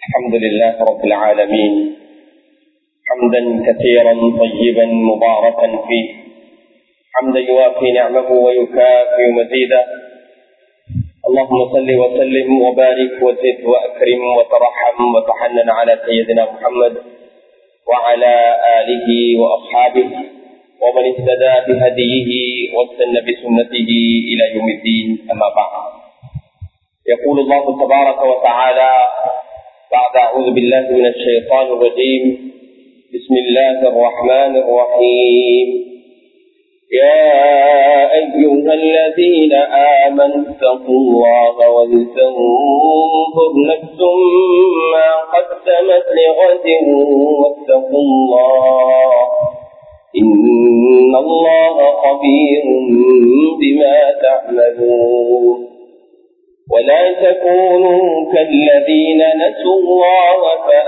الحمد لله رب العالمين حمدا كثيرا طيبا مباركا فيه حمدا يوافي نعمه ويكافئ مزيدا اللهم صل وسلم وبارك وزد واكرم وترحم وتحنن على سيدنا محمد وعلى اله واصحابه ومن اهتدى بهديه واستنى بسنته الى يوم الدين اما بعد يقول الله تبارك وتعالى بعد اعوذ بالله من الشيطان الرجيم بسم الله الرحمن الرحيم يا أيها الذين آمنوا اتقوا الله ولتنظر نفس ما قدمت لغد واتقوا الله إن الله خبير بما تعملون ولا تكونوا كالذين نسوا الله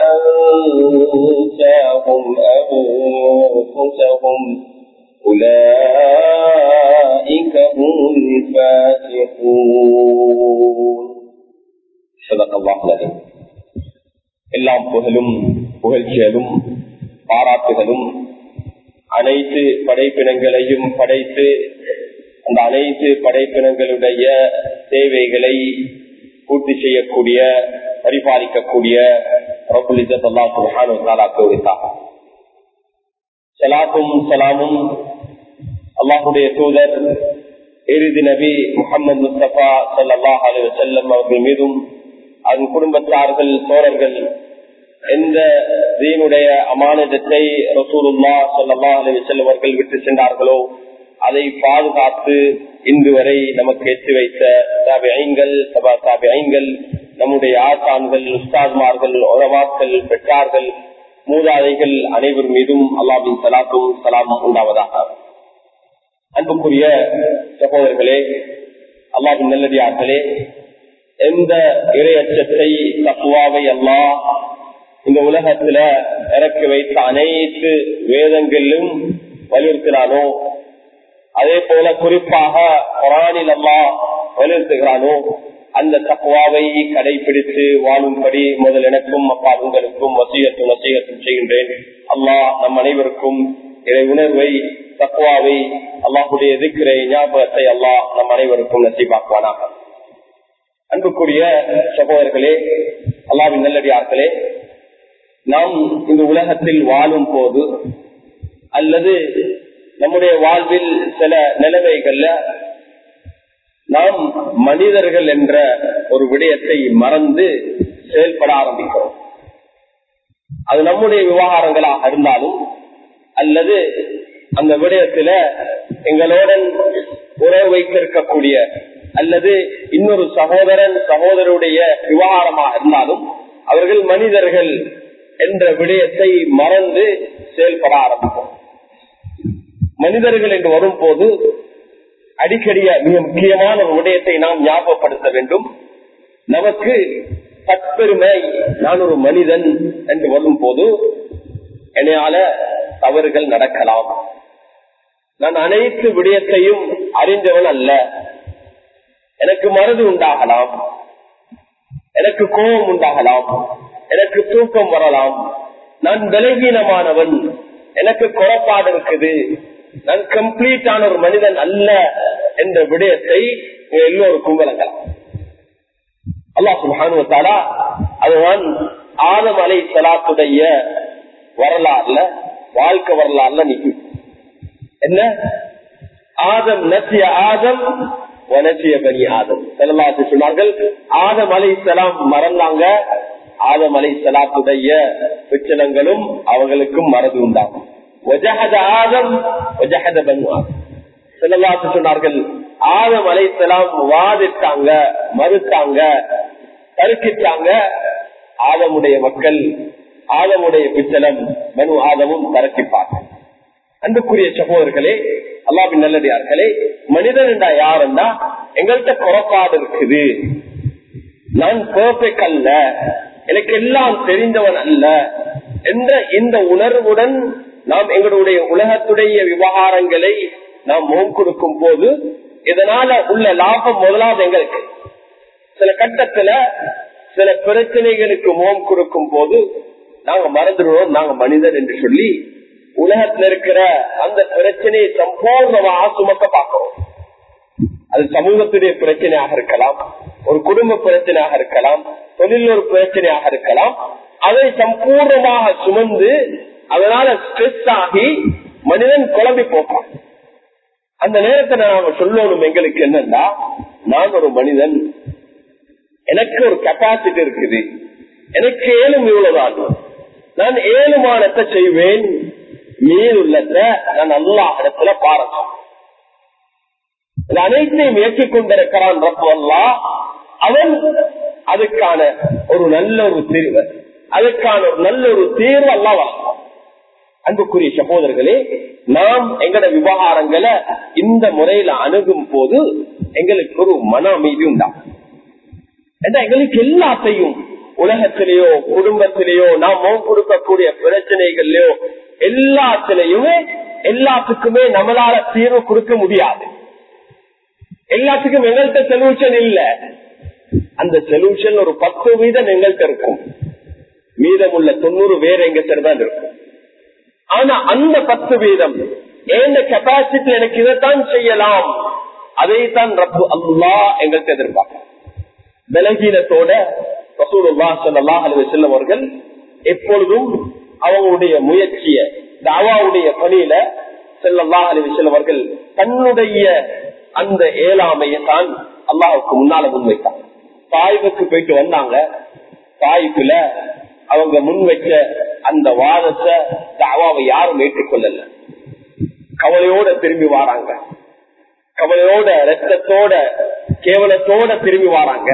فأنساهم أنفسهم أولئك هم الفاسقون صدق الله العظيم எல்லாம் புகழும் புகழ்ச்சியலும் பாராட்டுகளும் அனைத்து படைப்பினங்களையும் படைத்து அந்த அனைத்து படைப்பினங்களுடைய தேவைகளை பூர்த்தி செய்யக்கூடிய பரிபாலிக்கக்கூடிய சலாத்தும் சலாமும் அல்லாஹுடைய தூதர் இறுதி நபி முகமது முஸ்தபா சல்லாஹ் அலி வசல்லம் அவர்கள் மீதும் அதன் குடும்பத்தார்கள் தோழர்கள் எந்த தீனுடைய அமானதத்தை ரசூலுல்லா சொல்லல்லா அலி வசல்லம் அவர்கள் விட்டு சென்றார்களோ அதை பாதுகாத்து இன்று வரை நமக்கு எட்டு வைத்த தாபியங்கள் சபா தாபியங்கள் நம்முடைய ஆசான்கள் உஸ்தாத்மார்கள் உறவாக்கள் பெற்றார்கள் மூதாதைகள் அனைவர் மீதும் அல்லாவின் சலாத்தும் சலாமும் உண்டாவதாக அன்புக்குரிய சகோதரர்களே அல்லாவின் நல்லடியார்களே எந்த இரையச்சத்தை தக்குவாவை அல்லா இந்த உலகத்துல இறக்கி வைத்த அனைத்து வேதங்களிலும் வலியுறுத்தினானோ அதே போல குறிப்பாக குரானில் அல்லா வலியுறுத்துகிறானோ அந்த தக்குவாவை கடைபிடித்து வாழும்படி முதல் எனக்கும் அப்பா உங்களுக்கும் வசியத்தும் வசியத்தும் செய்கின்றேன் அல்லாஹ் நம் அனைவருக்கும் இதை உணர்வை தக்குவாவை அல்லாஹுடைய எதிர்க்கிற ஞாபகத்தை அல்லாஹ் நம் அனைவருக்கும் நசிபாக்குவானாக அன்புக்குரிய சகோதரர்களே அல்லாவின் நல்லடியார்களே நாம் இந்த உலகத்தில் வாழும் போது அல்லது நம்முடைய வாழ்வில் சில நிலைமைகள்ல நாம் மனிதர்கள் என்ற ஒரு விடயத்தை மறந்து செயல்பட ஆரம்பிக்கிறோம் அது நம்முடைய விவகாரங்களாக இருந்தாலும் அல்லது அந்த விடயத்துல எங்களுடன் உறவு வைத்திருக்கக்கூடிய அல்லது இன்னொரு சகோதரன் சகோதரருடைய விவகாரமாக இருந்தாலும் அவர்கள் மனிதர்கள் என்ற விடயத்தை மறந்து செயல்பட ஆரம்பிக்கும் மனிதர்கள் என்று வரும்போது அடிக்கடிய மிக முக்கியமான ஒரு விடயத்தை நாம் ஞாபகப்படுத்த வேண்டும் நமக்கு தற்பெருமை நான் ஒரு மனிதன் என்று வரும் போது என்னையால தவறுகள் நடக்கலாம் நான் அனைத்து விடயத்தையும் அறிந்தவன் அல்ல எனக்கு மனது உண்டாகலாம் எனக்கு கோபம் உண்டாகலாம் எனக்கு தூக்கம் வரலாம் நான் பலகீனமானவன் எனக்கு குறப்பாடு இருக்குது நான் கம்ப்ளீட்டான ஒரு மனிதன் அல்ல என்ற விடயத்தை எல்லோருக்கும் விளங்கலாம் அல்லா சுபானுவத்தாரா அதுதான் ஆதம் அலை சலாத்துடைய வரலாறுல வாழ்க்கை வரலாறுல நிற்கும் என்ன ஆதம் நசிய ஆதம் வனசிய பனி ஆதம் செல்லலாத்து சொன்னார்கள் ஆதம் அலை சலாம் மறந்தாங்க ஆதம் அலை சலாத்துடைய பிச்சனங்களும் அவங்களுக்கும் மறந்து உண்டாகும் ஆதம் சொன்னார்கள் ஆதம் அலைத்தலாம் வாதிட்டாங்க மறுத்தாங்க தருக்கிட்டாங்க ஆதமுடைய மக்கள் ஆதமுடைய பிச்சலம் மனு ஆதமும் தரக்கிப்பாங்க அன்புக்குரிய சகோதரர்களே அல்லாவின் நல்லடியார்களே மனிதன் என்றா யாருன்னா எங்கள்கிட்ட குறப்பாடு இருக்குது நான் பெர்ஃபெக்ட் அல்ல எனக்கு எல்லாம் தெரிந்தவன் அல்ல என்ற இந்த உணர்வுடன் நாம் எங்களுடைய உலகத்துடைய விவகாரங்களை நாம் முகம் கொடுக்கும் போது இதனால உள்ள லாபம் முதலாவது எங்களுக்கு சில கட்டத்துல சில பிரச்சனைகளுக்கு முகம் கொடுக்கும் போது நாங்க மறந்துடுவோம் நாங்க மனிதன் என்று சொல்லி உலகத்துல இருக்கிற அந்த பிரச்சனையை சம்பூர்ணமாக சுமக்க பார்க்கிறோம் அது சமூகத்துடைய பிரச்சனையாக இருக்கலாம் ஒரு குடும்ப பிரச்சனையாக இருக்கலாம் தொழில் ஒரு பிரச்சனையாக இருக்கலாம் அதை சம்பூர்ணமாக சுமந்து அதனால ஸ்ட்ரெஸ் ஆகி மனிதன் குழம்பி போப்பான் அந்த நேரத்துல நாம சொல்லணும் எங்களுக்கு என்னன்னா நான் ஒரு மனிதன் எனக்கு ஒரு கெப்பாசிட்டி இருக்குது எனக்கு ஏழும் இவ்வளவுதான் நான் ஏழுமானத்தை செய்வேன் மீதுள்ளத நான் நல்லா இடத்துல பாருங்க அனைத்தையும் இயக்கிக் கொண்டிருக்கிறான் ரப்பல்லா அவன் அதுக்கான ஒரு நல்ல ஒரு தீர்வு அதுக்கான ஒரு நல்ல ஒரு தீர்வு அல்லா வழங்கும் அன்புக்குரிய சகோதரர்களே நாம் எங்கட விவகாரங்களை இந்த முறையில அணுகும் போது எங்களுக்கு ஒரு மன அமைதி உண்டாகும் எங்களுக்கு எல்லாத்தையும் உலகத்திலேயோ குடும்பத்திலேயோ நாம் முகம் கொடுக்கக்கூடிய பிரச்சனைகள்லயோ எல்லாத்திலையுமே எல்லாத்துக்குமே நம்மளால தீர்வு கொடுக்க முடியாது எல்லாத்துக்கும் எங்கள்கிட்ட சொல்யூஷன் இல்ல அந்த சொல்யூஷன் ஒரு பத்து வீதம் எங்கள்கிட்ட இருக்கும் மீதமுள்ள தொண்ணூறு வேற எங்கிட்ட தான் இருக்கும் ஆனா அந்த பத்து வீதம் எந்த கெப்பாசிட்டி எனக்கு இதைத்தான் செய்யலாம் அதைத்தான் ரப்பு அல்லா எங்கள்கிட்ட எதிர்பார்க்க பலகீனத்தோட ரசூலுல்லா ஸல்லல்லாஹு அலைஹி வஸல்லம் அவர்கள் எப்பொழுதும் அவங்களுடைய முயற்சிய தாவாவுடைய பணியில ஸல்லல்லாஹு அலைஹி வஸல்லம் அவர்கள் தன்னுடைய அந்த ஏழாமையை தான் அல்லாஹுக்கு முன்னால முன்வைத்தாங்க தாய்வுக்கு போயிட்டு வந்தாங்க தாய்ப்புல அவங்க முன் வச்ச அந்த வாதத்தை தாவாவை யாரும் ஏற்றுக்கொள்ளல கவலையோட திரும்பி வாராங்க கவலையோட ரத்தத்தோட கேவலத்தோட திரும்பி வாராங்க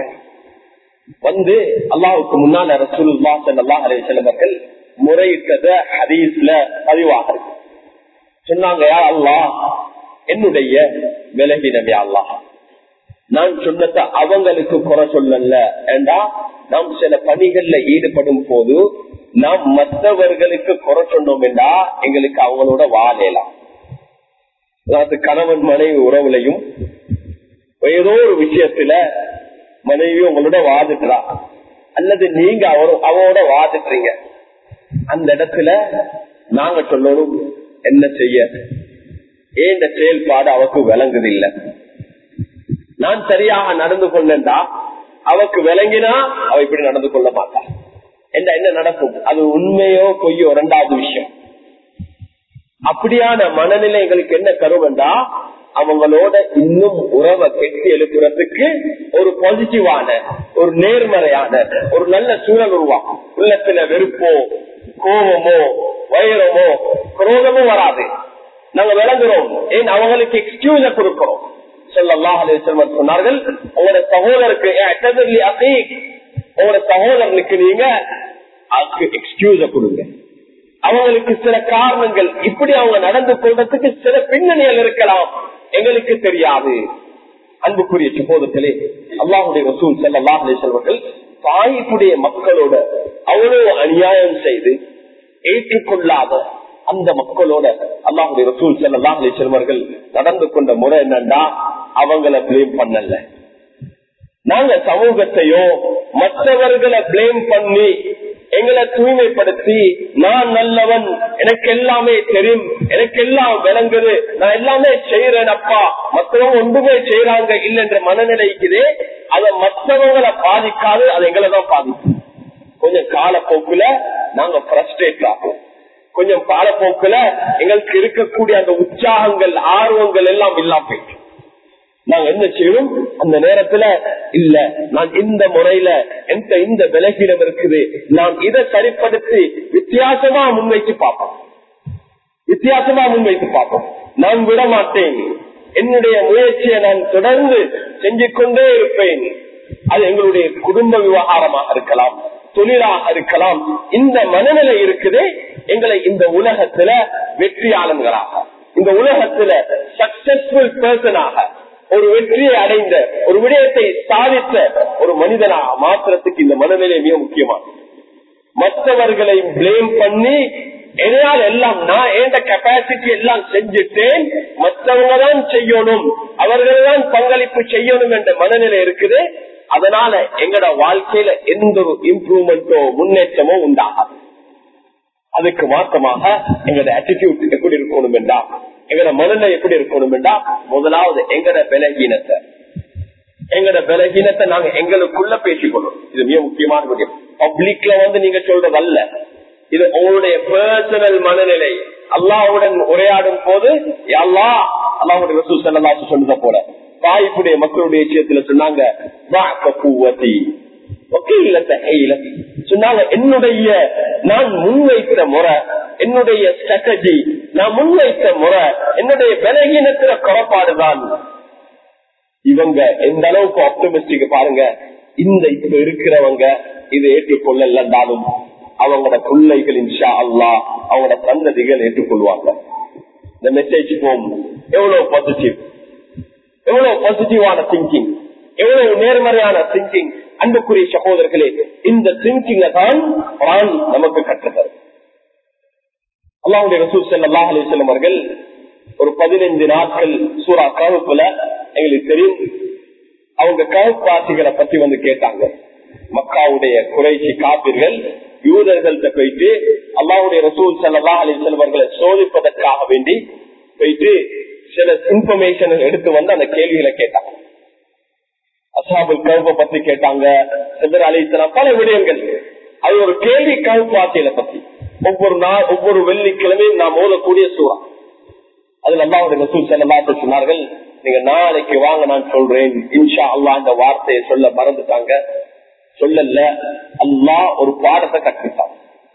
வந்து அல்லாவுக்கு முன்னால ரசூலுல்லா ஸல்லல்லாஹு அலைஹி வஸல்லம் அவர்கள் முறையிட்டத ஹதீஸ்ல பதிவாக இருக்கு சொன்னாங்க யா அல்லாஹ் என்னுடைய விலகினமே அல்லாஹ் நான் சொன்னத அவங்களுக்கு குறை சொல்லல ஏண்டா நாம் சில பணிகள்ல ஈடுபடும் போது நாம் மற்றவர்களுக்கு குறை சொன்னோம் என்றா எங்களுக்கு அவங்களோட வாழலாம் அதாவது கணவன் மனைவி உறவுலையும் ஏதோ ஒரு விஷயத்துல மனைவி உங்களோட வாதிட்டுறா அல்லது நீங்க அவரு அவரோட வாதிட்டுறீங்க அந்த இடத்துல நாங்க சொல்லணும் என்ன செய்ய ஏன் இந்த செயல்பாடு அவக்கு விளங்குது இல்ல நான் சரியாக நடந்து கொள்ளா அவக்கு விளங்கினா அவ இப்படி நடந்து கொள்ள மாட்டான் என்ன என்ன நடக்கும் அது உண்மையோ பொய்யோ இரண்டாவது விஷயம் அப்படியான மனநிலை எங்களுக்கு என்ன கருவண்டா அவங்களோட இன்னும் உறவை கெட்டி எழுப்புறதுக்கு ஒரு பாசிட்டிவான ஒரு நேர்மறையான ஒரு நல்ல சூழல் உருவாக்கும் உள்ளத்துல வெறுப்போ கோபமோ வைரமோ குரோதமோ வராது நாங்க விளங்குறோம் ஏன் அவங்களுக்கு எக்ஸ்கியூஸ கொடுக்கிறோம் சொல்லலாம் சொன்னார்கள் உங்களோட சகோதரருக்கு உங்களோட சகோதரனுக்கு நீங்க எக்ஸ்கியூஸ கொடுங்க அவங்களுக்கு சில காரணங்கள் இப்படி அவங்க நடந்து கொள்றதுக்கு சில பின்னணிகள் இருக்கலாம் எங்களுக்கு தெரியாது அன்புக்குரிய சகோதரத்திலே அல்லாஹுடைய வசூல் செல்லல்லாஹ் செல்வர்கள் தாய்ப்புடைய மக்களோட அவ்வளவு அநியாயம் செய்து ஏற்றுக்கொள்ளாத அந்த மக்களோட அல்லாஹுடைய ரசூல் செல்லல்லாஹ் செல்வர்கள் நடந்து கொண்ட முறை என்னன்னா அவங்கள பிளேம் பண்ணல நாங்க சமூகத்தையோ மற்றவர்களை பிளேம் பண்ணி எங்களை தூய்மைப்படுத்தி நான் நல்லவன் எனக்கு எல்லாமே தெரியும் எனக்கு எல்லாம் விளங்குது நான் எல்லாமே செய்யறேன் அப்பா மற்றவங்க ஒன்றுமே செய்யறாங்க இல்லைன்ற மனநிலைக்குதே அதை மற்றவங்களை பாதிக்காது அது எங்களை தான் பாதிக்கும் கொஞ்சம் காலப்போக்குல நாங்க பிரஸ்ட்ரேட் ஆகும் கொஞ்சம் காலப்போக்குல எங்களுக்கு இருக்கக்கூடிய அந்த உற்சாகங்கள் ஆர்வங்கள் எல்லாம் இல்லாம போயிட்டு நாங்க என்ன செய்யணும் அந்த நேரத்துல இல்ல நான் இந்த முறையில எந்த இந்த விலகிடம் இருக்குது நான் இதை சரிப்படுத்தி வித்தியாசமா முன்வைத்து பார்ப்போம் வித்தியாசமா முன்வைத்து பார்ப்போம் நான் விட மாட்டேன் என்னுடைய முயற்சியை நான் தொடர்ந்து செஞ்சு கொண்டே இருப்பேன் அது எங்களுடைய குடும்ப விவகாரமாக இருக்கலாம் தொழிலாக இருக்கலாம் இந்த மனநிலை இருக்குது எங்களை இந்த உலகத்துல வெற்றியாளர்களாக இந்த உலகத்துல சக்சஸ்ஃபுல் பர்சனாக ஒரு வெற்றியை அடைந்த ஒரு விடயத்தை சாதித்த ஒரு மனிதனாக மாத்திரத்துக்கு இந்த மனநிலை மிக முக்கியமானது மற்றவர்களை பிளேம் பண்ணி என்னால் எல்லாம் நான் எந்த கெப்பாசிட்டி எல்லாம் செஞ்சுட்டேன் மற்றவங்க தான் செய்யணும் அவர்கள் தான் பங்களிப்பு செய்யணும் என்ற மனநிலை இருக்குது அதனால எங்கட வாழ்க்கையில எந்த ஒரு இம்ப்ரூவ்மெண்ட்டோ முன்னேற்றமோ உண்டாகாது அதுக்கு மாற்றமாக எங்கட ஆட்டிடியூட் எப்படி இருக்கணும் என்றா எங்கட மனநிலை எப்படி இருக்கணும் என்றா முதலாவது எங்கட பலகீனத்தை எங்கட பலகீனத்தை நாங்க எங்களுக்குள்ள பேசிக்கொள்ளும் இது மிக முக்கியமான விஷயம் பப்ளிக்ல வந்து நீங்க சொல்றது அல்ல இது உங்களுடைய பர்சனல் மனநிலை அல்லாவுடன் உரையாடும் போது அல்லா அல்லாவுடைய ரசூல் செல்லலாசு சொன்னதை போல தாய்ப்புடைய மக்களுடைய விஷயத்துல சொன்னாங்க சொன்னாங்க என்னுடைய நான் முன்வைத்த முறை என்னுடைய ஸ்ட்ராட்டஜி நான் முன்வைத்த முறை என்னுடைய பலகீனத்தில குறப்பாடுதான் இவங்க எந்த அளவுக்கு ஆப்டமிஸ்டிக் பாருங்க இந்த இப்ப இருக்கிறவங்க இதை ஏற்றுக்கொள்ளலண்டாலும் அவங்களோட பிள்ளைகள் இன்ஷா அல்லா அவங்களோட சந்ததிகள் ஏற்றுக்கொள்வாங்க இந்த மெசேஜ் போம் எவ்வளவு பாசிட்டிவ் எவ்வளவு பாசிட்டிவான திங்கிங் எவ்வளவு நேர்மறையான திங்கிங் அன்புக்குரிய சகோதரர்களே இந்த திங்கிங்க தான் குரான் நமக்கு கற்றுத்தரும் அல்லாவுடைய ரசூல் செல்லாஹ் அலிசல்லம் அவர்கள் ஒரு பதினைந்து நாட்கள் சூறா கவுப்புல எங்களுக்கு தெரியும் அவங்க கவுப்பாசிகளை பத்தி வந்து கேட்டாங்க மக்காவுடைய குறைச்சி காப்பீர்கள் யூதர்கள்ட்ட போயிட்டு அல்லாவுடைய ரசூல் சல்லா அலி செல்வர்களை சோதிப்பதற்காக வேண்டி போயிட்டு சில இன்ஃபர்மேஷன் எடுத்து வந்து அந்த கேள்விகளை கேட்டாங்க அசாபுல் கவுப்பை பத்தி கேட்டாங்க செதர் அலி பல விடயங்கள் அது ஒரு கேள்வி கவுப்பாசிகளை பத்தி ஒவ்வொரு நாள் ஒவ்வொரு வெள்ளிக்கிழமையும் நான் மோதக்கூடிய சூறா அதுல அல்லாவுடைய ரசூல் செல்லா சொன்னார்கள் நீங்க நாளைக்கு வாங்க நான் சொல்றேன் இன்ஷா அல்லா அந்த வார்த்தையை சொல்ல மறந்துட்டாங்க சொல்லல அல்லா ஒரு பாடத்தை கற்பித்தான்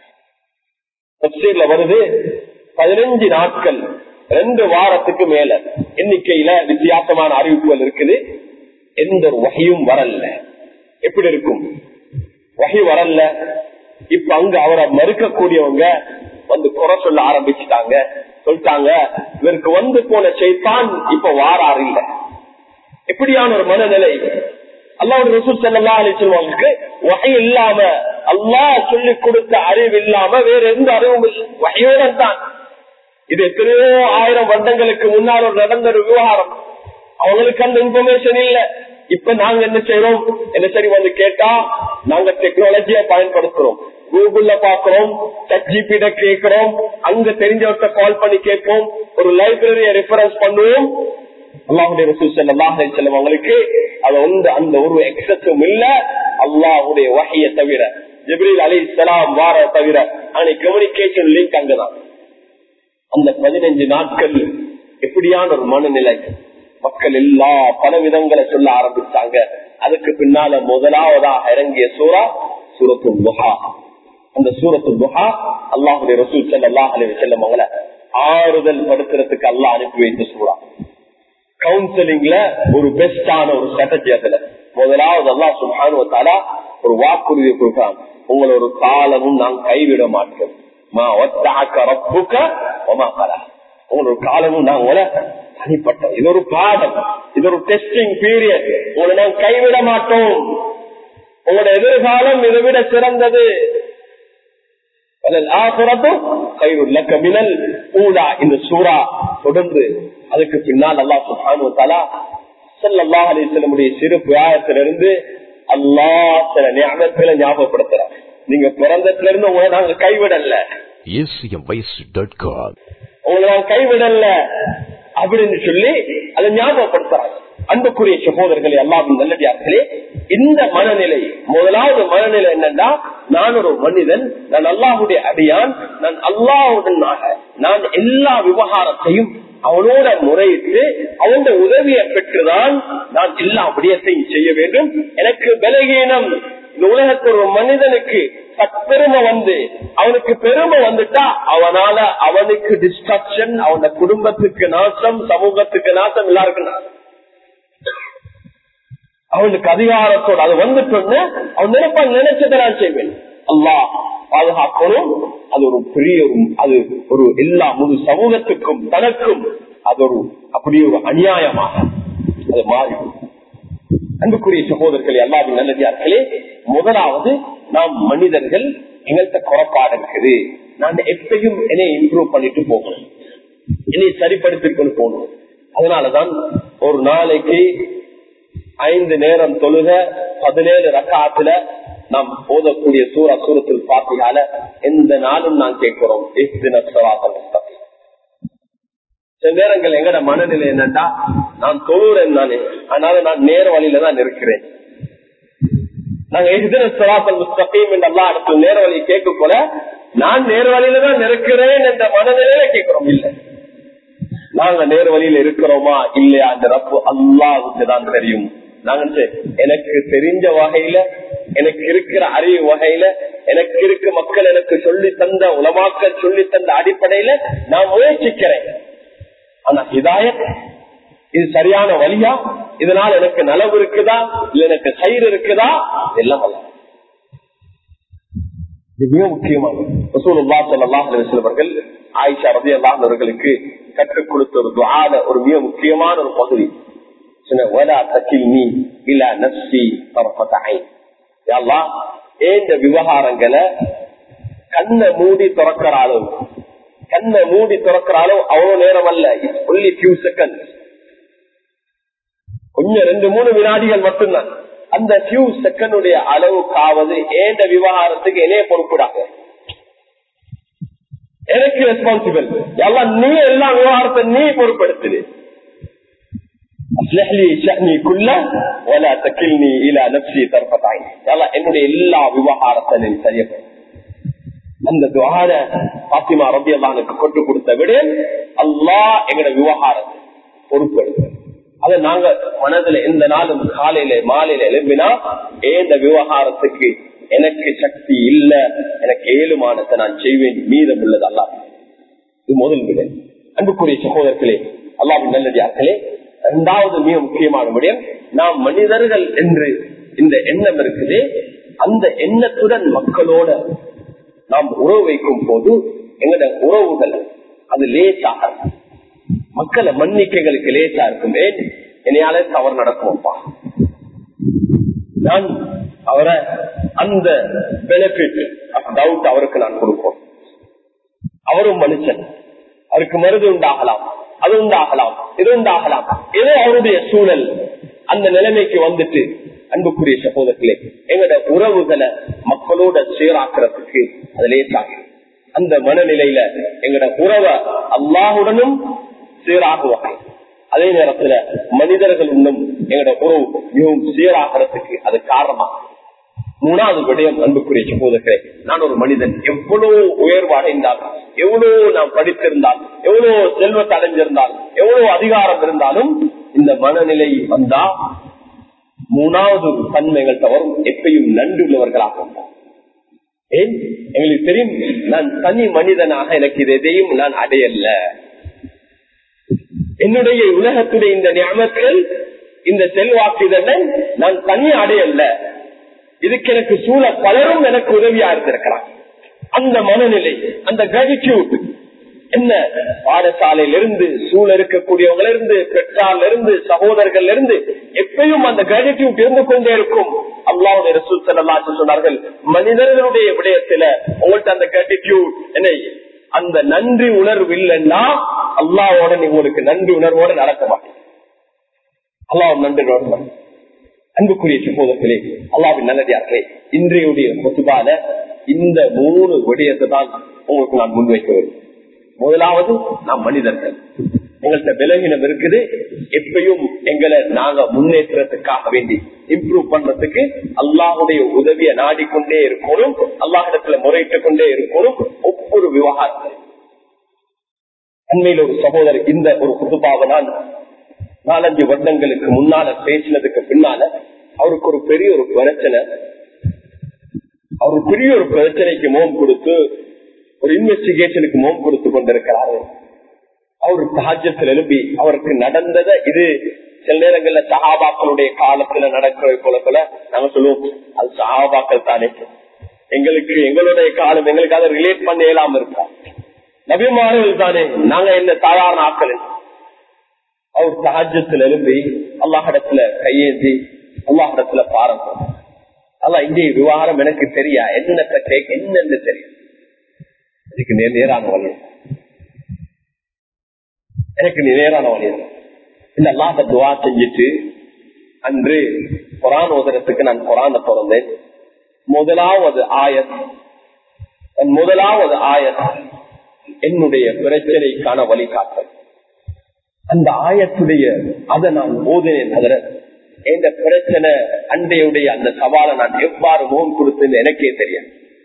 வருது பதினஞ்சு நாட்கள் ரெண்டு வாரத்துக்கு மேல எண்ணிக்கையில வித்தியாசமான அறிவிப்புகள் இருக்குது எந்த ஒரு வகையும் வரல எப்படி இருக்கும் வகை வரல இப்ப அங்க அவரை மறுக்கக்கூடியவங்க வந்து குறை சொல்ல ஆரம்பிச்சுட்டாங்க சொல்லிட்டாங்க இவருக்கு வந்து போன செய்தான் இப்ப வாராறு இல்ல எப்படியான ஒரு மனநிலை அல்லாவோட ரசூல் செல்லா அலிச்சல்வாங்களுக்கு வகை இல்லாம அல்லா சொல்லி கொடுத்த அறிவு இல்லாம வேற எந்த அறிவும் வகையோட தான் இது எத்தனையோ ஆயிரம் வருடங்களுக்கு முன்னால் ஒரு நடந்த ஒரு விவகாரம் அவங்களுக்கு அந்த இன்ஃபர்மேஷன் இல்ல இப்ப நாங்க என்ன செய்யறோம் என்ன சரி வந்து கேட்டா நாங்க டெக்னாலஜிய பயன்படுத்துறோம் கூகுள்ல பாக்குறோம் சட்ஜிபிட கேட்கிறோம் அங்க தெரிஞ்சவர்கிட்ட கால் பண்ணி கேட்போம் ஒரு லைப்ரரிய ரெஃபரன்ஸ் பண்ணுவோம் அல்லாஹுடைய ரசூல் செல்லாஹ் செல்லவங்களுக்கு அது வந்து அந்த ஒரு எக்ஸஸும் இல்ல அல்லாஹுடைய வகையை தவிர ஜிப்ரீல் அலி சலாம் வார தவிர அன்னைக்கு கம்யூனிகேஷன் லிங்க் அங்கதான் அந்த பதினஞ்சு நாட்கள் எப்படியான ஒரு மனநிலை மக்கள் எல்லா பல விதங்களை சொல்ல ஆரம்பிச்சாங்க அதுக்கு பின்னால முதலாவதாக இறங்கிய சூறா சூரத்து முஹா அந்த சூரத்து முஹா அல்லாஹுடைய ரசூல் செல்லாஹ் அலி செல்லம் அவங்கள ஆறுதல் படுத்துறதுக்கு அல்லாஹ் அனுப்பி வைத்த சூறா கவுன்சிலிங்ல ஒரு பெஸ்டான ஒரு ஸ்ட்ராட்டஜி அதுல முதலாவது அல்லாஹ் சுல்ஹானுவத்தாலா ஒரு வாக்குறுதி கொடுக்கிறான் உங்களை ஒரு காலமும் நான் கைவிட மாட்டோம் மா ஒத்தாக்க ரப்புக்க ஒமா கலா உங்களோட காலமும் நான் உங்களை தனிப்பட்ட இது ஒரு பாடம் இது ஒரு டெஸ்டிங் பீரியட் உங்களை நான் கைவிட மாட்டோம் உங்களோட எதிர்காலம் இதை விட சிறந்தது இந்த சூறா தொடர்ந்து அதுக்கு பின்னால் அல்லா சுல்ஹானு சல்லாஹ் அலிஸ்லமுடைய சிறு பிராயத்திலிருந்து அல்லா சில ஞாபகத்துல ஞாபகப்படுத்துறார் நீங்க பிறந்ததுல இருந்து உங்களை நாங்க கைவிடல உங்களை நாங்க கைவிடல அப்படின்னு சொல்லி அதை ஞாபகப்படுத்துறாங்க அன்புக்குரிய சகோதரர்களே எல்லாரும் நல்லடியார்களே இந்த மனநிலை முதலாவது மனநிலை என்னன்னா நான் ஒரு மனிதன் நான் அல்லாஹுடைய அடியான் நான் அல்லாஹுடனாக நான் எல்லா விவகாரத்தையும் அவனோட முறையிட்டு அவனோட உதவியை பெற்றுதான் நான் எல்லா விடயத்தையும் செய்ய வேண்டும் எனக்கு பலகீனம் இந்த உலகத்தில் ஒரு மனிதனுக்கு பெருமை வந்து அவனுக்கு பெருமை வந்துட்டா அவனால அவனுக்கு டிஸ்ட்ரக்ஷன் அவன குடும்பத்துக்கு நாசம் சமூகத்துக்கு நாசம் எல்லாருக்கும் நாசம் அவனுக்கு அதிகாரத்தோட அது வந்துட்டோன்னு அவன் நினைப்பான் நினைச்சதை நான் செய்வேன் அல்லா பாதுகாக்கணும் அது ஒரு பெரிய ஒரு அது ஒரு எல்லா முழு சமூகத்துக்கும் தனக்கும் அது ஒரு அப்படியே ஒரு அநியாயமாக அது மாறி அன்புக்குரிய சகோதரர்கள் எல்லாரும் நல்லதார்களே முதலாவது நாம் மனிதர்கள் எங்கள்கிட்ட குறைபாடு இருக்குது நான் எப்பயும் என்னை இம்ப்ரூவ் பண்ணிட்டு போகணும் என்னை சரிப்படுத்திக் கொண்டு போகணும் அதனாலதான் ஒரு நாளைக்கு ஐந்து நேரம் தொழுக பதினேழு ரக்காத்துல நாம் ஓதக்கூடிய சூரா சூரத்தில் பாத்தியால எந்த நாளும் நான் கேட்கிறோம் சில நேரங்கள் எங்கட மனநிலை என்னன்னா நான் தொழுறேன் நானே அதனால நான் நேர வழியில தான் இருக்கிறேன் நாங்க எதிர சராசல் முஸ்தகீம் என்ற எல்லா இடத்துல நேர வழியை கேட்க போல நான் நேர வழியில தான் இருக்கிறேன் என்ற மனநிலையில கேட்கிறோம் இல்ல நாங்க நேர வழியில இருக்கிறோமா இல்லையா அந்த ரப்பு அல்லாவுக்கு தான் தெரியும் நாங்க எனக்கு தெரிஞ்ச வகையில எனக்கு இருக்கிற அறிவு வகையில எனக்கு இருக்க மக்கள் எனக்கு சொல்லி தந்த உலமாக்கள் சொல்லி தந்த அடிப்படையில நான் முயற்சிக்கிறேன் ஆனா ஹிதாயத் இது சரியான வழியா இதனால எனக்கு நலவு இருக்குதா இல்ல எனக்கு கயிறு இருக்குதா எல்லாம் அல்ல இது மிக முக்கியமானது அவர்கள் ஆயிஷா ரதி அல்லாஹர்களுக்கு கற்றுக் கொடுத்த ஒரு துவாத ஒரு மிக முக்கியமான ஒரு பகுதி ஏந்த விவகாரங்களை கண்ணை மூடி திறக்கிற அளவு கண்ணை மூடி திறக்கிற அளவு அவ்வளவு நேரம் அல்ல ஒன்லி ஃபியூ செகண்ட் கொஞ்சம் ரெண்டு மூணு வினாடிகள் மட்டும்தான் அந்த ஃபியூ செகண்டுடைய அளவுக்காவது ஏந்த விவகாரத்துக்கு என்னைய பொறுப்பிடாங்க எனக்கு ரெஸ்பான்சிபிள் எல்லாம் நீ எல்லா விவகாரத்தை நீ பொறுப்படுத்துது என்னுடைய எல்லா விவகாரத்தையும் சரியப்படும் அந்த துவார பாத்திமா ரபி அல்லானுக்கு கொண்டு கொடுத்த விட அல்லா எங்கட விவகாரத்தை பொறுப்பெடுக்க அதை நாங்க மனதுல எந்த நாளும் காலையில மாலையில எழுப்பினா ஏந்த விவகாரத்துக்கு எனக்கு சக்தி இல்ல எனக்கு ஏழுமானத்தை நான் செய்வேன் மீதம் உள்ளது அல்லா இது முதல் விட அன்புக்குரிய சகோதரர்களே அல்லாவின் நல்லதாக்களே இரண்டாவது மிக முக்கியமான விடயம் நாம் மனிதர்கள் என்று இந்த எண்ணம் இருக்குது அந்த எண்ணத்துடன் மக்களோட நாம் உறவு வைக்கும் போது எங்கட உறவுகள் அது லேசாக மக்களை மன்னிக்கைகளுக்கு லேசா இருக்கும் ஏன் என்னையால தவறு நடக்கும்ப்பா நான் அவரை அந்த பெனிஃபிட் டவுட் அவருக்கு நான் கொடுப்போம் அவரும் மனுஷன் அவருக்கு மருது உண்டாகலாம் அது உண்டாகலாம் இது உண்டாகலாம் ஏதோ அவருடைய சூழல் அந்த நிலைமைக்கு வந்துட்டு அன்புக்குரிய சகோதரர்களே எங்களோட உறவுகளை மக்களோட சீராக்குறதுக்கு அது லேசாகும் அந்த மனநிலையில எங்களோட உறவை அல்லாஹுடனும் சீராகுவாங்க அதே நேரத்துல மனிதர்கள் இன்னும் எங்களோட உறவு மிகவும் சீராகிறதுக்கு அது காரணமாகும் மூணாவது விடயம் அன்புக்குரிய சகோதரர்களே நான் ஒரு மனிதன் எவ்வளவு உயர்வு அடைந்தால் எவ்வளவு நாம் படித்திருந்தால் எவ்வளவு செல்வத்தை அடைஞ்சிருந்தால் எவ்வளவு அதிகாரம் இருந்தாலும் இந்த மனநிலை வந்தா மூணாவது தன்மைகள் தவறும் எப்பயும் நன்றி உள்ளவர்களாக ஏன் எங்களுக்கு தெரியும் நான் தனி மனிதனாக எனக்கு இது எதையும் நான் அடையல என்னுடைய உலகத்துடைய இந்த ஞாபகங்கள் இந்த செல்வாக்குதன் நான் தனி அடையல்ல இதுக்கு எனக்கு சூழ பலரும் எனக்கு உதவியா இருந்திருக்கிறான் அந்த மனநிலை அந்த கிராட்டிடியூட் என்ன பாடசாலையில இருந்து சூழ இருக்கக்கூடியவங்கள இருந்து பெற்றார்ல இருந்து சகோதரர்கள் இருந்து எப்பயும் அந்த கிராட்டிடியூட் இருந்து கொண்டே இருக்கும் அல்லாவுடைய ரசூல் செல்லலாச்சு சொன்னார்கள் மனிதர்களுடைய விடயத்துல உங்கள்ட்ட அந்த கிராட்டிடியூட் என்ன அந்த நன்றி உணர்வு இல்லைன்னா அல்லாவோட நீங்க உங்களுக்கு நன்றி உணர்வோட நடக்க மாட்டீங்க அல்லாஹ் நன்றி உணர்வு அன்புக்குரிய சகோதரர்களே அல்லாவின் நல்லதார்களே இன்றையுடைய கொத்துபால இந்த மூணு விடயத்தை தான் உங்களுக்கு நான் முன்வைக்க வேண்டும் முதலாவது நாம் மனிதர்கள் எங்கள்கிட்ட விலகினம் இருக்குது எப்பயும் எங்களை நாங்க முன்னேற்றத்துக்காக வேண்டி இம்ப்ரூவ் பண்றதுக்கு அல்லாஹுடைய உதவியை நாடிக்கொண்டே இருக்கணும் அல்லாஹிடத்துல முறையிட்டு கொண்டே இருக்கணும் ஒவ்வொரு விவகாரங்கள் அண்மையில் ஒரு சகோதரர் இந்த ஒரு குதுபாவை நான் நாலஞ்சு வருடங்களுக்கு முன்னால பேசினதுக்கு பின்னால அவருக்கு ஒரு பெரிய ஒரு பிரச்சனை அவர் பெரிய ஒரு பிரச்சனைக்கு மோம் கொடுத்து ஒரு இன்வெஸ்டிகேஷனுக்கு மோம் கொடுத்து கொண்டிருக்கிறாரு அவர் சாஜத்தில் எழுப்பி அவருக்கு நடந்ததை இது சில நேரங்கள்ல சஹாபாக்களுடைய காலத்துல நடக்கிற போல போல நாங்க சொல்லுவோம் அது சஹாபாக்கள் தானே எங்களுக்கு எங்களுடைய காலம் எங்களுக்கு அதை ரிலேட் பண்ண இயலாம இருக்கா நபிமார்கள் தானே நாங்க என்ன சாதாரண ஆக்கள் அவர் சஹஜத்தில் எழுப்பி அல்லாஹிடத்துல கையேந்தி அல்லாஹிடத்துல பாருங்க அல்ல இங்கே விவகாரம் எனக்கு தெரியா என்னத்தை கேட்க என்னன்னு தெரியும் இதுக்கு நேர் நேரான வழி எனக்கு நேரான வழி இந்த அல்லாஹ துவா செஞ்சுட்டு அன்று குரான் ஓதரத்துக்கு நான் குரான பிறந்தேன் முதலாவது ஆயத் என் முதலாவது ஆயத் என்னுடைய பிரச்சனைக்கான வழிகாட்டல் அந்த ஆயத்துடைய அதை நான் ஓதினேன் அதில் எந்த பிரச்சனை அண்டையுடைய அந்த சவாலை நான் எவ்வாறு முகம் கொடுத்தேன் எனக்கே தெரியும்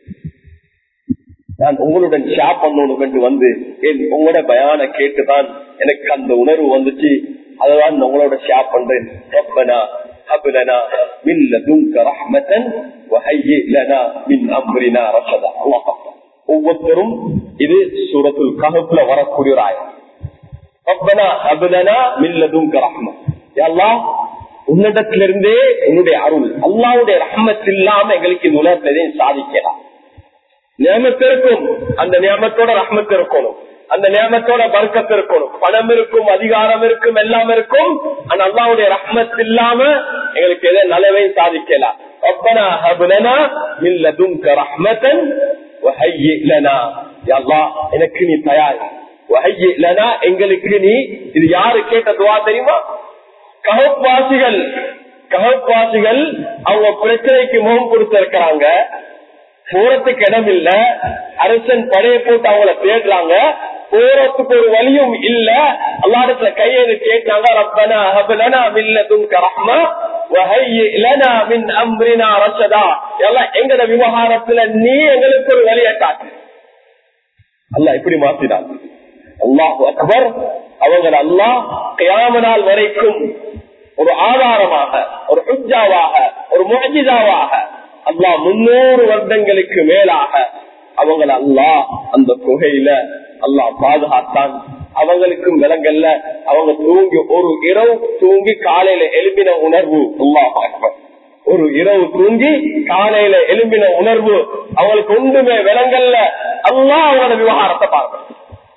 நான் உங்களுடன் ஷேர் பண்ணணும் என்று வந்து என் உங்களோட பயான கேட்டுதான் எனக்கு அந்த உணர்வு வந்துச்சு அதான் உங்களோட ஷேர் பண்றேன் ரப்பனா ஹப்லனா மின் லதுன்க ரஹ்மத்தன் வஹய்யி லனா மின் அம்ரினா ரஷதா அல்லாஹ் ஒவ்வொருத்தரும் இது சூரத்துல் கஹப்ல வரக்கூடிய ஒரு ஆயம் ரப்பனா ஹப்லனா மின் லதுன்க ரஹ்மத் யா அல்லாஹ் உன்னிடத்திலிருந்தே உன்னுடைய அருள் அல்லாவுடைய ரஹ்மத் இல்லாம எங்களுக்கு இந்த உலகத்தை சாதிக்கலாம் நியமத்து இருக்கும் அந்த நியமத்தோட ரஹ்மத் இருக்கணும் அந்த நியமத்தோட பர்க்கத் இருக்கணும் பணம் இருக்கும் அதிகாரம் இருக்கும் எல்லாம் இருக்கும் ஆனா அல்லாவுடைய ரஹ்மத் இல்லாம எங்களுக்கு எதை நல்லவையும் சாதிக்கலாம் ربنا هب لنا من لدنك رحمة وهيئ لنا يا الله எனக்கு நீ தயார் وهيئ لنا எங்களுக்கு நீ இது யாரு கேட்ட துவா தெரியுமா கஹப்வாசிகள் கஹப்வாசிகள் அவங்க பிரச்சனைக்கு முகம் கொடுத்திருக்கிறாங்க போறதுக்கு இடம் இல்ல அரசன் படைய போட்டு அவங்கள தேடுறாங்க போறதுக்கு ஒரு வழியும் இல்ல அல்லாடத்துல கையெழு கேட்டாங்க ரப்பனா ஹபலனா மில்லதும் கரஹ்மா வஹய்யிலனா மின் அம்ரினா ரஷதா எல்லாம் எங்கட விவகாரத்துல நீ எங்களுக்கு ஒரு வழியை காட்டு அல்லாஹ் இப்படி மாத்தினான் அல்லாஹ் அக்பர் அவங்க அல்லாஹ் கியாம நாள் வரைக்கும் ஒரு ஆதாரமாக ஒரு ஹுஜாவாக ஒரு முஜிதாவாக அல்லா முன்னூறு வருடங்களுக்கு மேலாக அவங்கள அல்லா அந்த குகையில அல்லா பாதுகாத்தான் அவங்களுக்கும் விலங்கல்ல அவங்க தூங்கி ஒரு இரவு தூங்கி காலையில எழுப்பின உணர்வு அல்லாஹ் ஒரு இரவு தூங்கி காலையில எழும்பின உணர்வு அவங்களுக்கு ஒன்றுமே விலங்கல்ல அல்லா அவங்களோட விவகாரத்தை பார்க்கணும்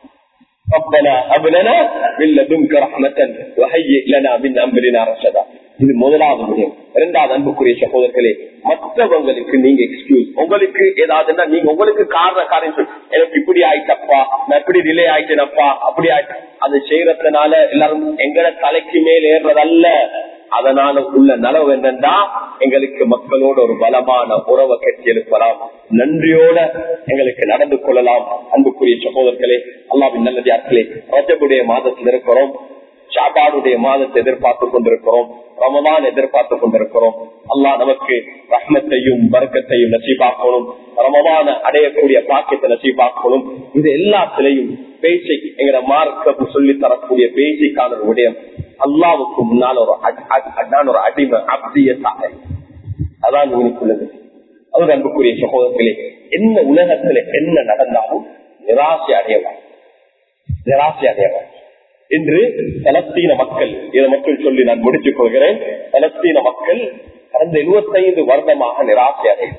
ربنا هب لنا من لدنك رحمة وهيئ لنا من أمرنا رشدا இது முதலாவது விடயம் இரண்டாவது அன்புக்குரிய சகோதரர்களே மற்றவங்களுக்கு நீங்க எக்ஸ்கியூஸ் உங்களுக்கு ஏதாவதுன்னா நீங்க உங்களுக்கு காரண காரியம் சொல்லி எனக்கு இப்படி ஆயிட்டப்பா நான் இப்படி டிலே ஆயிட்டேனப்பா அப்படி ஆயிட்டு அது செய்யறதுனால எல்லாரும் எங்கட தலைக்கு மேல் ஏறுறதல்ல அதனால உள்ள நலவு என்னன்னா எங்களுக்கு மக்களோட ஒரு பலமான உறவை கட்டி எழுப்பலாம் நன்றியோட எங்களுக்கு நடந்து கொள்ளலாம் அன்புக்குரிய சகோதரர்களே அல்லாவின் நல்லதார்களே ரஜபுடைய மாதத்தில் இருக்கிறோம் ஷாபானுடைய மாதத்தை எதிர்பார்த்து கொண்டிருக்கிறோம் ரமதான் எதிர்பார்த்து கொண்டிருக்கிறோம் அல்லா நமக்கு ரஹ்மத்தையும் வர்க்கத்தையும் நசீபாக்கணும் ரமதான அடையக்கூடிய பாக்கியத்தை நசீபாக்கணும் இது எல்லாத்திலையும் பேசிக் எங்கிற மார்க்க சொல்லி தரக்கூடிய பேசிக்கான ஒரு விடயம் அல்லாவுக்கு முன்னால் ஒரு நான் ஒரு அடிமை அப்படியத்தாக அதான் உனக்குள்ளது அவர் அன்புக்குரிய சகோதரர்களே என்ன உலகத்துல என்ன நடந்தாலும் நிராசை அடையலாம் நிராசை அடையலாம் இன்று பலஸ்தீன மக்கள் இதை மட்டும் சொல்லி நான் முடித்துக் கொள்கிறேன் பலஸ்தீன மக்கள் கடந்த எழுபத்தைந்து வருடமாக நிராசை அடையும்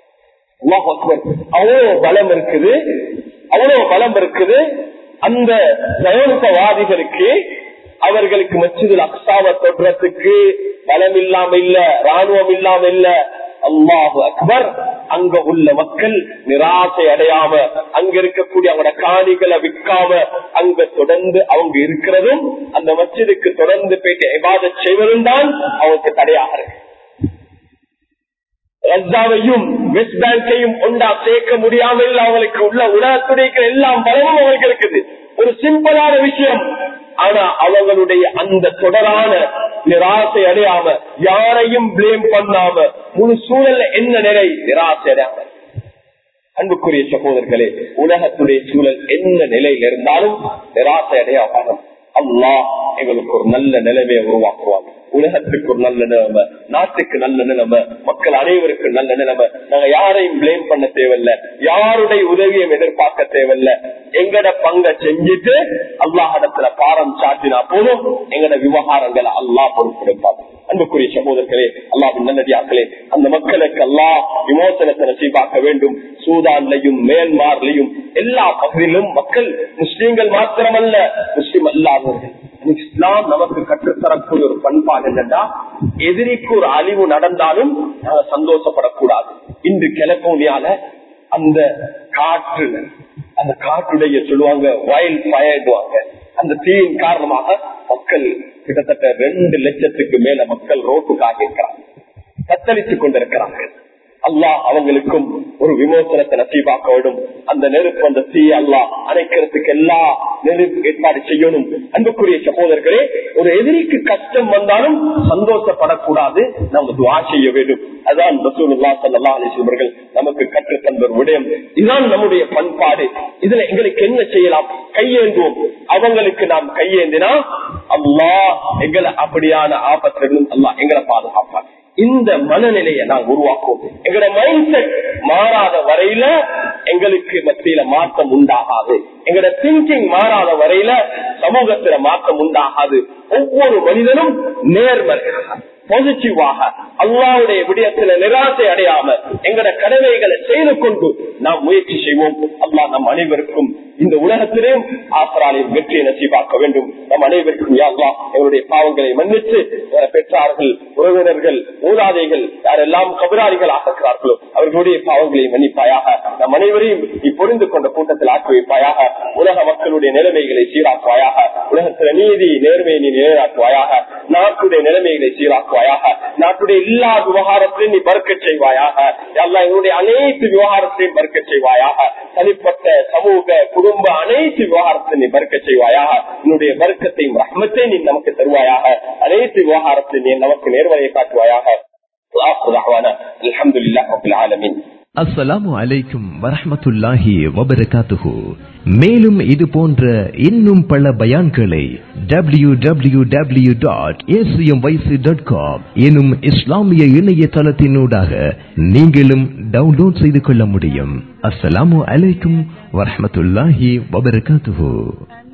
அவ்வளவு பலம் இருக்குது அவ்வளவு பலம் இருக்குது அந்த சயோனிகவாதிகளுக்கு அவர்களுக்கு மச்சிதில் அக்சாவ தொடுறதுக்கு பலம் இல்லாம இல்ல ராணுவம் இல்லாம இல்ல அல்லாஹு அக்பர் அங்க உள்ள மக்கள் நிராசை அடையாம அங்க இருக்கக்கூடிய அவங்களோட காணிகளை விற்காம அங்க தொடர்ந்து அவங்க இருக்கிறதும் அந்த மச்சிதுக்கு தொடர்ந்து போயிட்டு எவாத செய்வதும் தான் அவங்களுக்கு தடையாக இருக்கு ரத்தாவையும் வெஸ்ட் பேங்கையும் ஒன்றா சேர்க்க முடியாமல் அவங்களுக்கு உள்ள உலகத்துடைய எல்லாம் பலமும் அவங்களுக்கு இருக்குது ஒரு சிம்பிளான விஷயம் ஆனா அவங்களுடைய அந்த தொடரான நிராசை அடையாம யாரையும் பிளேம் பண்ணாம முழு சூழல்ல என்ன நிலை நிராசை அடையாம அன்புக்குரிய சகோதரர்களே உலகத்துடைய சூழல் என்ன நிலையில் இருந்தாலும் நிராசை அடையாம அல்லா எங்களுக்கு ஒரு நல்ல நிலைமையை உருவாக்குவாங்க உலகத்துக்கு ஒரு நல்ல நிலைமை நாட்டுக்கு நல்ல நிலைமை மக்கள் அனைவருக்கும் நல்ல நிலைமை நாங்க யாரையும் பிளேம் பண்ண தேவையில்ல யாருடைய உதவியும் எதிர்பார்க்க தேவையில்ல எங்கட பங்க செஞ்சுட்டு அல்லாஹிடத்துல பாரம் சாட்டினா போதும் எங்கட விவகாரங்களை அல்லாஹ் பொறுப்பெடுப்பாங்க அன்புக்குரிய சகோதரர்களே அல்லாவின் நல்லடியாக்களே அந்த மக்களுக்கு அல்லா விமோசனத்தை நசீபாக்க வேண்டும் சூதான்லையும் மேன்மார்லையும் எல்லா பகுதியிலும் மக்கள் முஸ்லீம்கள் மாத்திரமல்ல முஸ்லீம் அல்லாதவர்கள் இஸ்லாம் நமக்கு கற்றுத்தரக்கூடிய ஒரு பண்பாடு என்னன்னா எதிரிக்கு ஒரு அழிவு நடந்தாலும் நாங்க சந்தோஷப்படக்கூடாது இன்று கெலபோனியால அந்த காற்று அந்த காற்றுடைய சொல்லுவாங்க வயல் பயடுவாங்க அந்த தீயின் காரணமாக மக்கள் கிட்டத்தட்ட ரெண்டு லட்சத்துக்கு மேல மக்கள் ரோட்டுக்காக இருக்கிறாங்க தத்தளித்துக் கொண்டிருக்கிறார்கள் அல்லாஹ் அவங்களுக்கும் ஒரு விமோசனத்தை நசீபாக்க வேண்டும் அந்த நெருப்பு அந்த தீ அல்லாஹ் அணைக்கிறதுக்கு எல்லா நெருப்பு ஏற்பாடு செய்யணும் அன்புக்குரிய சகோதரர்களே ஒரு எதிரிக்கு கஷ்டம் வந்தாலும் சந்தோஷப்படக்கூடாது நம்ம துவா செய்ய வேண்டும் அதான் ரசூலுல்லா ஸல்லல்லாஹு அலைஹி வஸல்லம் அவர்கள் நமக்கு கற்றுத் தந்த ஒரு விடயம் இதுதான் நம்முடைய பண்பாடு இதுல எங்களுக்கு என்ன செய்யலாம் கையேந்துவோம் அவங்களுக்கு நாம் கையேந்தினா அல்லாஹ் எங்களை அப்படியான ஆபத்திலிருந்து அல்லாஹ் எங்களை பாதுகாப்பார் இந்த மனநிலையை நாங்கள் உருவாக்குவோம் எங்களோட மைண்ட் செட் மாறாத வரையில எங்களுக்கு மத்தியில மாற்றம் உண்டாகாது எங்களோட திங்கிங் மாறாத வரையில சமூகத்துல மாற்றம் உண்டாகாது ஒவ்வொரு மனிதனும் நேர்மறையாக பாசிட்டிவாக அல்லாவுடைய விடயத்துல நிராசை அடையாம எங்கட கடமைகளை செய்து கொண்டு நாம் முயற்சி செய்வோம் அல்லாஹ் நம் அனைவருக்கும் இந்த உலகத்திலேயும் ஆசராலையும் வெற்றியை நசீபாக்க வேண்டும் நம் அனைவருக்கும் யாழ்லா எங்களுடைய பாவங்களை மன்னித்து அஹ், பெற்றார்கள் உறவினர்கள் மூதாதைகள் யாரெல்லாம் கபராளிகள் ஆகிறார்களோ அவர்களுடைய பாவங்களை மன்னிப்பாயாக நம் அனைவரையும் நீ புரிந்து கொண்ட கூட்டத்தில் ஆக்கி வைப்பாயாக உலக மக்களுடைய நிலைமைகளை சீராக்குவாயாக உலகத்துல நீதி நேர்மையை நீ நிலைநாட்டுவாயாக நாட்டுடைய நிலைமைகளை சீராக்குவாயாக நாட்டுடைய எல்லா விவகாரத்திலையும் நீ பறக்க செய்வாயாக எல்லாம் எங்களுடைய அனைத்து விவகாரத்தையும் பறக்க செய்வாயாக தனிப்பட்ட சமூக குடும்ப அனைத்து விவகாரத்தையும் நீ பறக்க செய்வாயாக உன்னுடைய வர்க்கத்தையும் ரஹ்மத்தையும் நீ நமக்கு தருவாயாக அனைத்து விவகாரத்தையும் நீ நமக்கு நேர்வழியை காட்டுவாயாக அலமதுல்லாஹ் ரபில் ஆலமீன் அஸ்ஸலாமு அலைக்கும் வரஹ்மத்துல்லாஹி வபரகாத்துஹு மேலும் இது போன்ற இன்னும் பல பயான்களை W W W dot dot com எனும் இஸ்லாமிய இணையதளத்தினூடாக நீங்களும் டவுன்லோட் செய்து கொள்ள முடியும் அஸ்ஸலாமு அலைக்கும் வரஹ்மத்துல்லாஹி வபரகாத்துஹு